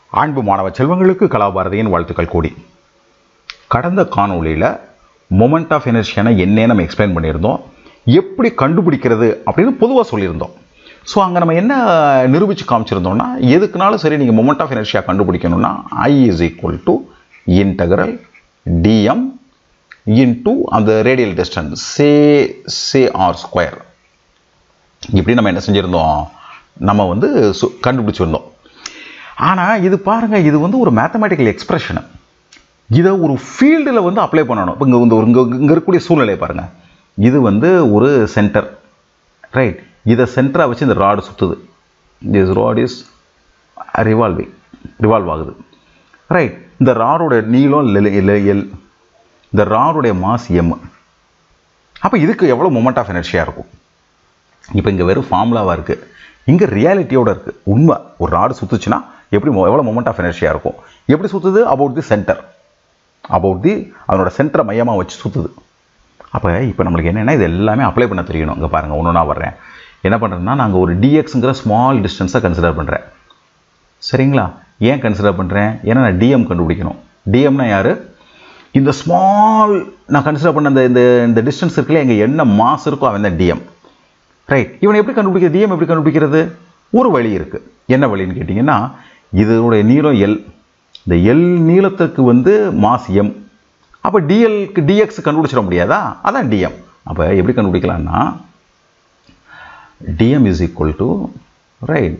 அன்பு மாணவ செல்வங்களுக்கு கலாபாரதியின் வாழ்த்துக்கள் கூடி கடந்த காணொளியில் மொமெண்ட் ஆஃப் எனர்ஜியான என்னே நம்ம எக்ஸ்பிளைன் பண்ணியிருந்தோம் எப்படி கண்டுபிடிக்கிறது அப்படின்னு பொதுவாக சொல்லியிருந்தோம் ஸோ அங்கே நம்ம என்ன நிரூபித்து காமிச்சிருந்தோம்னா எதுக்குனாலும் சரி நீங்கள் மொமெண்ட் ஆஃப் எனர்ஜியாக கண்டுபிடிக்கணும்னா I is equal to integral DM into அந்த radial distance say say R square இப்படி நம்ம என்ன செஞ்சுருந்தோம் நம்ம வந்து சு கண்டுபிடிச்சிருந்தோம் ஆனால் இது பாருங்கள் இது வந்து ஒரு மேத்தமேட்டிக்கல் எக்ஸ்பிரஷனு இதை ஒரு ஃபீல்டில் வந்து அப்ளை பண்ணணும் இப்போ இங்கே வந்து இங்கே இங்கே இருக்கக்கூடிய சூழ்நிலையை பாருங்கள் இது வந்து ஒரு சென்டர் ரைட் இதை சென்டராக வச்சு இந்த ராடு சுற்றுது this rod is revolving revolve ஆகுது ரைட் இந்த ராடோட நீளம் எல் எல் இந்த ராடுடைய மாஸ் எம் அப்போ இதுக்கு எவ்வளோ மொமெண்ட் ஆஃப் எனர்ஜியாக இருக்கும் இப்போ இங்கே வெறும் ஃபார்முலாவாக இருக்குது இங்கே ரியாலிட்டியோட இருக்குது உண்மை ஒரு ராடு சுற்றுச்சுன்னா எப்படி எவ்வளோ மொமெண்ட் ஆஃப் எனர்ஜியாக இருக்கும் எப்படி சுற்றுது about the centre about the அதனோட சென்டரை மையமாக வச்சு சுற்றுது அப்போ இப்போ நம்மளுக்கு என்னென்னா இது எல்லாமே அப்ளை பண்ண தெரியணும் இங்கே பாருங்கள் ஒன்று நான் வர்றேன் என்ன பண்ணுறேன்னா நாங்கள் ஒரு டிஎக்ஸுங்கிற ஸ்மால் டிஸ்டன்ஸை கன்சிடர் பண்ணுறேன் சரிங்களா ஏன் கன்சிடர் பண்ணுறேன் ஏன்னா நான் டிஎம் கண்டுபிடிக்கணும் டிஎம்னா யார் இந்த ஸ்மால் நான் கன்சிடர் பண்ண அந்த இந்த இந்த டிஸ்டன்ஸ் இருக்குல்ல எங்கள் என்ன மாஸ் இருக்கோ அவன் தான் டிஎம் ரைட் இவனை எப்படி கண்டுபிடிக்கிறது டிஎம் எப்படி கண்டுபிடிக்கிறது ஒரு வழி இருக்குது என்ன வழின்னு கேட்டிங்கன்னா இதனுடைய நீளம் எல் இந்த எல் நீளத்துக்கு வந்து மாஸ் எம் அப்போ டிஎல்க்கு டிஎக்ஸ் கண்டுபிடிச்சிட முடியாதா அதான் டிஎம் அப்போ எப்படி கண்டுபிடிக்கலாம்னா DM is equal to right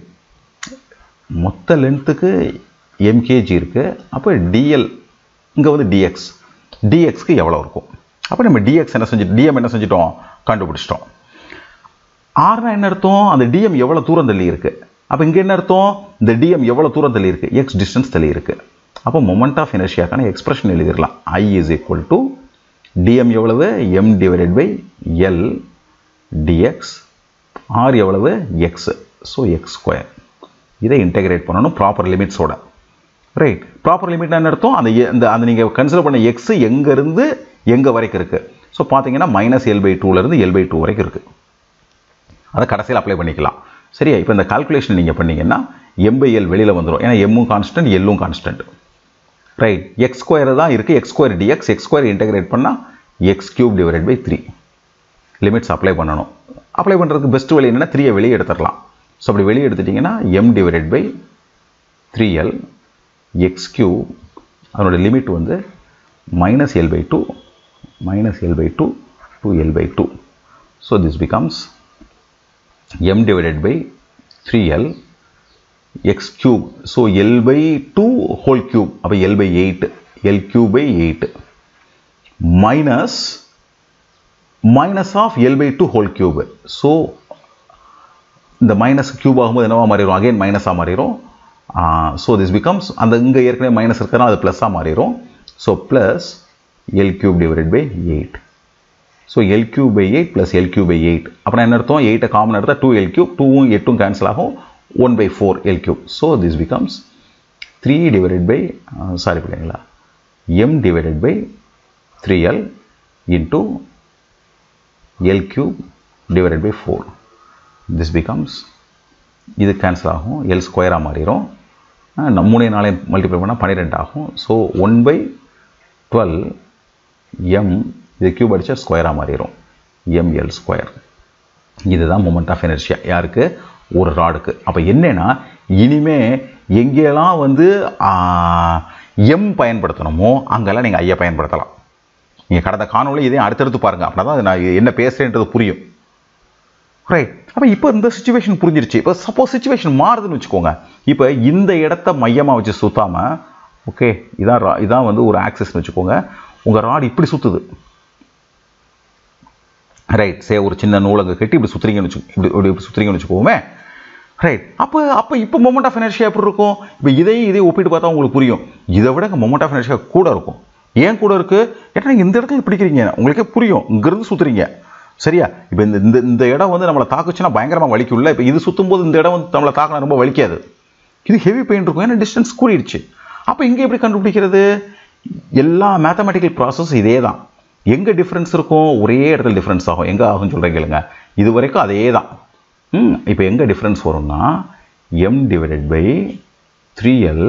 மொத்த லென்த்துக்கு எம்கேஜி இருக்குது அப்போ டிஎல் இங்கே வந்து டிஎக்ஸ் டிஎக்ஸ்க்கு எவ்வளோ இருக்கும் அப்போ நம்ம டிஎக்ஸ் என்ன செஞ்சு டிஎம் என்ன செஞ்சிட்டோம் கண்டுபிடிச்சிட்டோம் ஆர்னா என்ன அர்த்தம் அந்த டிஎம் எவ்வளோ தூரம் தள்ளி இருக்குது அப்போ இங்கே என்ன அர்த்தம் இந்த டிஎம் எவ்வளோ தூரம் தள்ளி இருக்குது எக்ஸ் டிஸ்டன்ஸ் தள்ளி இருக்குது அப்போ மொமெண்ட் ஆஃப் எனர்ஜியாக்கான எக்ஸ்பிரஷன் எழுதிடலாம் I is equal to DM எவ்வளவு M divided by L DX R எவ்வளவு எக்ஸ் ஸோ எக்ஸ் ஸ்கொயர் இதை இன்டெகிரேட் பண்ணணும் ப்ராப்பர் லிமிட்ஸோட ரைட் ப்ராப்பர் லிமிட்னா என்ன அர்த்தம் அந்த அந்த அந்த நீங்கள் கன்சிடர் பண்ண எக்ஸ் எங்கேருந்து எங்கே வரைக்கும் இருக்குது ஸோ பார்த்தீங்கன்னா மைனஸ் எல் பை டூலேருந்து எல் பை டூ வரைக்கும் இருக்குது அதை கடைசியில் அப்ளை பண்ணிக்கலாம் சரியா இப்போ இந்த கால்குலேஷன் நீங்கள் பண்ணீங்கன்னா எம் பை எல் வெளியில் வந்துடும் ஏன்னா எம்மும் கான்ஸ்டன்ட் எல்லும் கான்ஸ்டன்ட் ரைட் எக்ஸ் ஸ்கொயர் தான் இருக்குது X square DX X square integrate பண்ணால் X cube divide by three limits apply பண்ணணும் அப்ளை பண்ணுறதுக்கு பெஸ்ட் வழி என்னென்னா த்ரீயை வெளியே எடுத்துடலாம் ஸோ அப்படி வெளியே எடுத்துட்டிங்கன்னா M divided by three L X cube அதனோட லிமிட் வந்து minus L by two minus L by two two L by two so this becomes m divided by 3l x cube so l by 2 whole cube அப்ப l by 8 l cube by 8 minus minus of l by 2 whole cube so இந்த minus cube ஆகும்போது என்னவா மாறிடும் again மைனஸாக மாறிடும் so this becomes அந்த இங்கே ஏற்கனவே மைனஸ் இருக்கிறனா அது ப்ளஸ்ஸாக மாறிடும் so plus L cube divide by eight so L cube by eight plus L cube by eight அப்புறம் என்ன அர்த்தம் எயிட்டை காமன் எடுத்தால் டூ எல் கியூப் டூவும் எட்டும் கேன்சல் ஆகும் one by four L cube so this becomes three divided by sorry பிள்ளைங்களா M divided by three L into L cube divided by four this becomes இது கேன்சல் ஆகும் L ஸ்கொயராக மாறிடும் மூணே நாளே மல்டிப்ளை பண்ணால் பன்னிரெண்டு ஆகும் so one by twelve M இது கியூப் அடித்தா ஸ்கொயராக மாறிடும் எம்எல் ஸ்கொயர் இதுதான் மொமெண்ட் ஆஃப் எனர்ஜியா யாருக்கு ஒரு ராடுக்கு அப்போ என்னென்னா இனிமே எங்கெல்லாம் வந்து எம் பயன்படுத்தணுமோ அங்கெல்லாம் நீங்கள் ஐயா பயன்படுத்தலாம் நீங்கள் கடந்த காணொலி இதையும் அடுத்தடுத்து பாருங்கள் அப்படின்னா தான் நான் என்ன பேசுகிறேன்றது புரியும் ரைட் அப்போ இப்போ இந்த சுச்சுவேஷன் புரிஞ்சிருச்சு இப்போ சப்போஸ் சுச்சுவேஷன் மாறுதுன்னு வச்சுக்கோங்க இப்போ இந்த இடத்த மையமாக வச்சு சுற்றாமல் ஓகே இதான் இதான் வந்து ஒரு ஆக்சஸ்னு வச்சுக்கோங்க உங்கள் ராடு இப்படி சுற்றுது ரைட் சே ஒரு சின்ன நூலங்க கட்டி இப்படி சுற்றுறீங்கன்னு வச்சு இப்படி இப்படி இப்படி சுற்றுறீங்கன்னு வச்சுக்கோமே ரைட் அப்போ அப்போ இப்போ மொமெண்ட் ஆஃப் எனர்ஜியா எப்படி இருக்கும் இப்போ இதையும் இதையும் ஒப்பிட்டு பார்த்தா உங்களுக்கு புரியும் இதை விட மொமெண்ட் ஆஃப் எனர்ஜியா கூட இருக்கும் ஏன் கூட இருக்குது ஏன்னா நீங்கள் இந்த இடத்துல பிடிக்கிறீங்க உங்களுக்கே புரியும் இங்கேருந்து சுற்றுறீங்க சரியா இப்போ இந்த இந்த இந்த இடம் வந்து நம்மளை தாக்குச்சுன்னா பயங்கரமாக வலிக்கும்ல இப்போ இது சுற்றும் போது இந்த இடம் வந்து நம்மளை தாக்கினா ரொம்ப வலிக்காது இது ஹெவி பெயின் இருக்கும் ஏன்னா டிஸ்டன்ஸ் கூடிடுச்சு அப்போ இங்கே எப்படி கண்டுபிடிக்கிறது எல்லா மேத்தமெட்டிக்கல் ப்ராசஸ் இதே தான் எங்கே டிஃப்ரென்ஸ் இருக்கும் ஒரே இடத்துல டிஃப்ரென்ஸ் ஆகும் எங்கே ஆகும்னு சொல்கிறீங்க இல்லைங்க இது வரைக்கும் அதே தான் ம் இப்போ எங்கே டிஃப்ரென்ஸ் வரும்னா M divided by three L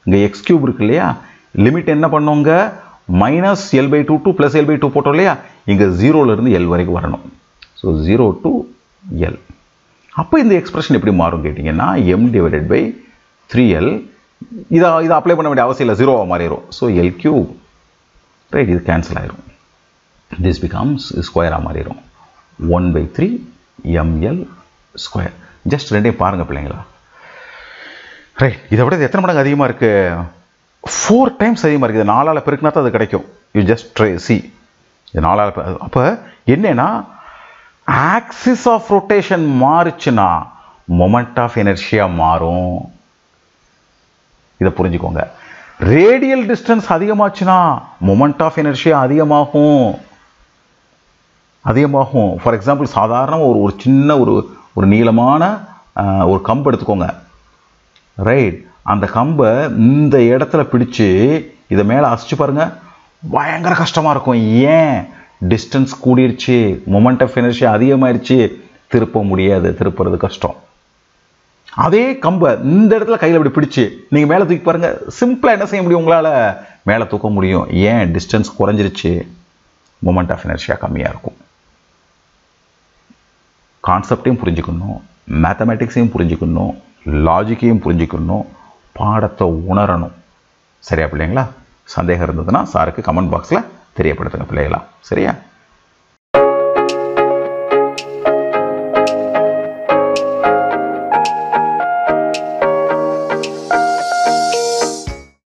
இங்கே எக்ஸ் கியூப் இருக்கு இல்லையா லிமிட் என்ன பண்ணுவோங்க minus L by two two plus L by two போட்டோம் இல்லையா இங்கே ஜீரோலேருந்து எல் வரைக்கும் வரணும் ஸோ ஜீரோ டு எல் அப்போ இந்த எக்ஸ்பிரஷன் எப்படி மாறும் கேட்டிங்கன்னா M divided by three L இதை இதை அப்ளை பண்ண வேண்டிய அவசியம் இல்லை ஜீரோவாக மாறிடும் ஸோ எல் கியூப் ரைட் இது கேன்சல் ஆயிரும் திஸ் பிகம்ஸ் ஸ்கொயராக மாறிடும் one by three ML square just ரெண்டையும் பாருங்கள் பிள்ளைங்களா ரைட் இதை விட இது எத்தனை மடங்கு அதிகமாக இருக்குது ஃபோர் டைம்ஸ் அதிகமாக இருக்குது நாலால் பெருக்கினா தான் அது கிடைக்கும் யூ ஜஸ்ட் ட்ரை சி இது நாலால் அப்போ என்னன்னா ஆக்சிஸ் ஆஃப் ரொட்டேஷன் மாறுச்சுன்னா மொமெண்ட் ஆஃப் எனர்ஜியாக மாறும் இதை புரிஞ்சுக்கோங்க ரேடியல் டிஸ்டன்ஸ் அதிகமாச்சுன்னா மொமெண்ட் ஆஃப் எனர்ஜியாக அதிகமாகும் அதிகமாகும் ஃபார் எக்ஸாம்பிள் சாதாரண ஒரு ஒரு சின்ன ஒரு ஒரு நீளமான ஆஹ், ஒரு கம்பு எடுத்துக்கோங்க ரைட் அந்த கம்பை இந்த இடத்துல பிடிச்சு இதை மேலே அசிச்சு பாருங்க பயங்கர கஷ்டமாக இருக்கும் ஏன் டிஸ்டன்ஸ் கூடிருச்சு மொமெண்ட் ஆஃப் எனர்ஜி அதிகமாயிருச்சு திருப்ப முடியாது திருப்புறது கஷ்டம் அதே கம்பை இந்த இடத்துல கையில் இப்படி பிடிச்சு நீங்கள் மேலே தூக்கி பாருங்க சிம்பிளாக என்ன செய்ய முடியும் உங்களால் மேலே தூக்க முடியும் ஏன் டிஸ்டன்ஸ் குறைஞ்சிருச்சு மொமெண்ட் ஆஃப் எனர்ஜியாக கம்மியாக இருக்கும் கான்செப்டையும் புரிஞ்சுக்கணும் மேத்தமேட்டிக்ஸையும் புரிஞ்சுக்கணும் லாஜிக்கையும் புரிஞ்சுக்கணும் பாடத்தை உணரணும் சரியா பிள்ளைங்களா சந்தேகம் இருந்ததுன்னா சாருக்கு கமெண்ட் பாக்ஸில் தெரியப்படுத்துங்க பிள்ளைகளா சரியா